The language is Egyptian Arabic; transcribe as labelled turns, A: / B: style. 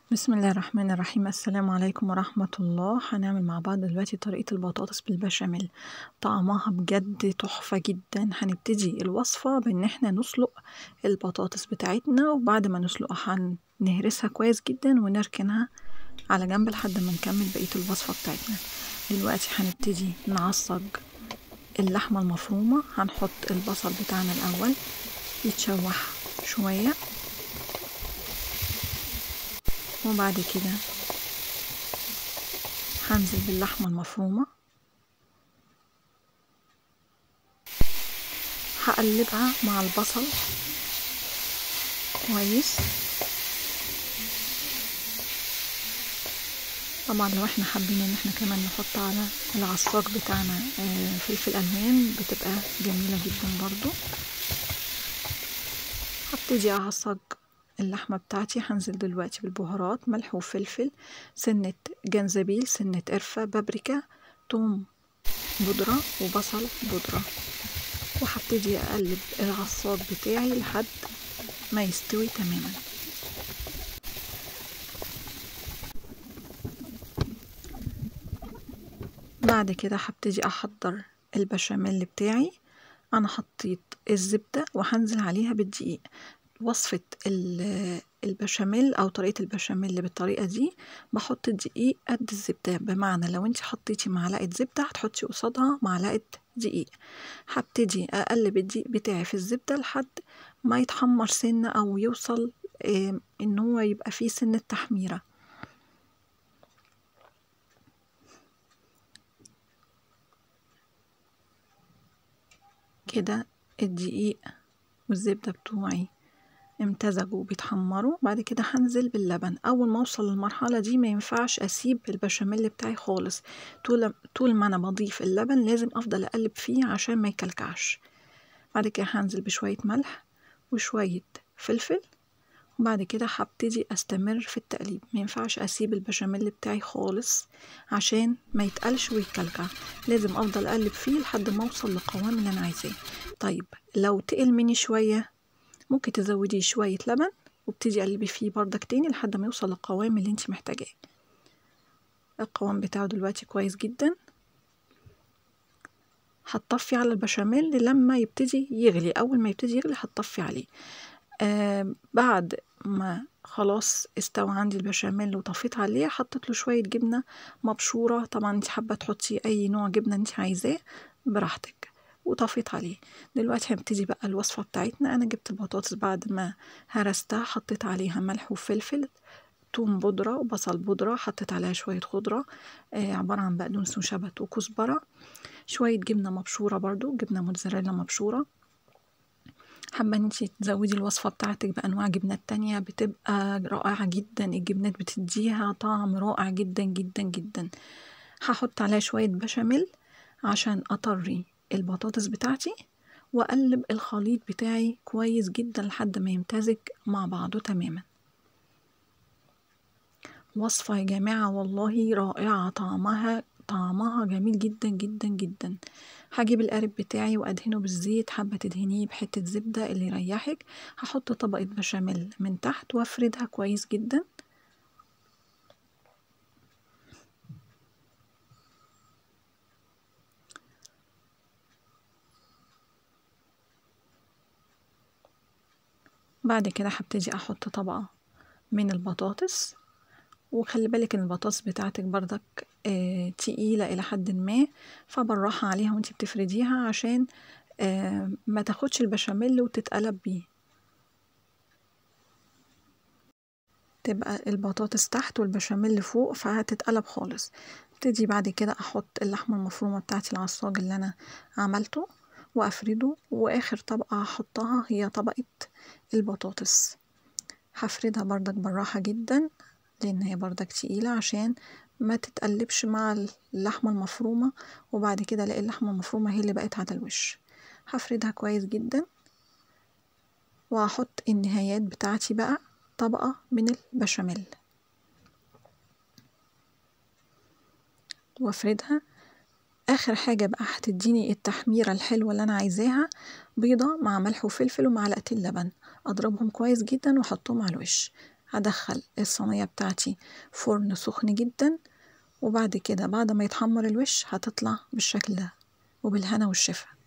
A: بسم الله الرحمن الرحيم السلام عليكم ورحمة الله هنعمل مع بعض دلوقتي طريقة البطاطس بالبشاميل طعمها بجد تحفة جدا هنبتدي الوصفة بان احنا نسلق البطاطس بتاعتنا وبعد ما نسلقها هنهرسها كويس جدا ونركنها على جنب لحد ما نكمل بقية الوصفة بتاعتنا دلوقتي هنبتدي نعصج اللحمة المفرومة هنحط البصل بتاعنا الأول يتشوح شوية وبعد كده هنزل باللحمة المفرومة هقلبها مع البصل كويس طبعا لو احنا حابين ان احنا كمان نحط على العصاج بتاعنا فلفل الوان بتبقى جميلة جدا برضو هبتدي اعصج اللحمة بتاعتي هنزل دلوقتي بالبهارات ملح وفلفل سنة جنزبيل سنة قرفة بابريكا توم بودرة وبصل بودرة وهبتدي اقلب العصاج بتاعي لحد ما يستوي تماما بعد كده هبتدي احضر البشاميل بتاعي انا حطيت الزبدة وهنزل عليها بالدقيق وصفة البشاميل أو طريقة البشاميل بالطريقة دي بحط الدقيق قد الزبدة بمعنى لو انت حطيتي معلقة زبدة هتحطي قصادها معلقة دقيق هبتدي أقلب الدقيق بتاعي في الزبدة لحد ما يتحمر سنة أو يوصل إن هو يبقى فيه سنة تحميرة كده الدقيق والزبدة بتوعي امتزجوا وبيتحمروا بعد كده هنزل باللبن اول ما اوصل للمرحله دي ما ينفعش اسيب البشاميل بتاعي خالص طول طول ما انا بضيف اللبن لازم افضل اقلب فيه عشان ما يكلكعش بعد كده هنزل بشويه ملح وشويه فلفل وبعد كده هبتدي استمر في التقليب ما ينفعش اسيب البشاميل بتاعي خالص عشان ما يتقلش ويتكلكع لازم افضل اقلب فيه لحد ما اوصل للقوام اللي انا عايزاه طيب لو تقل مني شويه ممكن تزودي شوية لبن وابتدي قلبي فيه بردك تاني لحد ما يوصل للقوام اللي انت محتاجاه القوام بتاعه دلوقتي كويس جدا هتطفي على البشاميل لما يبتدي يغلي اول ما يبتدي يغلي هتطفي عليه آه بعد ما خلاص استوى عندي البشاميل وطفيت عليه حطيت له شويه جبنه مبشوره طبعا انت حابه تحطي اي نوع جبنه انت عايزاه براحتك وطفيت عليه دلوقتي هنبتدي بقى الوصفة بتاعتنا أنا جبت البطاطس بعد ما هرستها حطيت عليها ملح وفلفل توم بودرة وبصل بودرة حطيت عليها شوية خضرة آه عبارة عن بقدونس وشبت وكزبرة شوية جبنة مبشورة برضو جبنة موتزاريلا مبشورة حابة ان انتي تزودي الوصفة بتاعتك بأنواع جبنات تانية بتبقى رائعة جدا الجبنات بتديها طعم رائع جدا جدا جدا هحط عليها شوية بشاميل عشان أطري البطاطس بتاعتي واقلب الخليط بتاعي كويس جدا لحد ما يمتزج مع بعضه تماما وصفة يا جماعة والله رائعة طعمها طعمها جميل جدا جدا جدا هجيب القارب بتاعي وادهنه بالزيت حابة تدهنيه بحتة زبدة اللي يريحك هحط طبقة بشاميل من تحت وافردها كويس جدا بعد كده هبتدي احط طبقة من البطاطس وخلي بالك ان البطاطس بتاعتك بردك آه تقيلة الى حد ما فبالراحة عليها وانتي بتفرديها عشان آه ما تاخدش البشاميل وتتقلب بيه تبقى البطاطس تحت والبشاميل فوق فهتتقلب خالص ابتدي بعد كده احط اللحمة المفرومة بتاعتي العصاج اللي انا عملته وافرده واخر طبقة هحطها هي طبقة البطاطس هفردها بردك بالراحة جدا لان هي بردك تقيلة عشان ما تتقلبش مع اللحمة المفرومة وبعد كده الاقي اللحمة المفرومة هي اللي بقت على الوش هفردها كويس جدا وهحط النهايات بتاعتي بقى طبقة من البشاميل وافردها اخر حاجه بقى هتديني التحميره الحلوه اللي انا عايزاها بيضه مع ملح وفلفل ومعلقتين لبن اضربهم كويس جدا واحطهم على الوش هدخل الصينية بتاعتي فرن سخن جدا وبعد كده بعد ما يتحمر الوش هتطلع بالشكل ده وبالهنا والشفا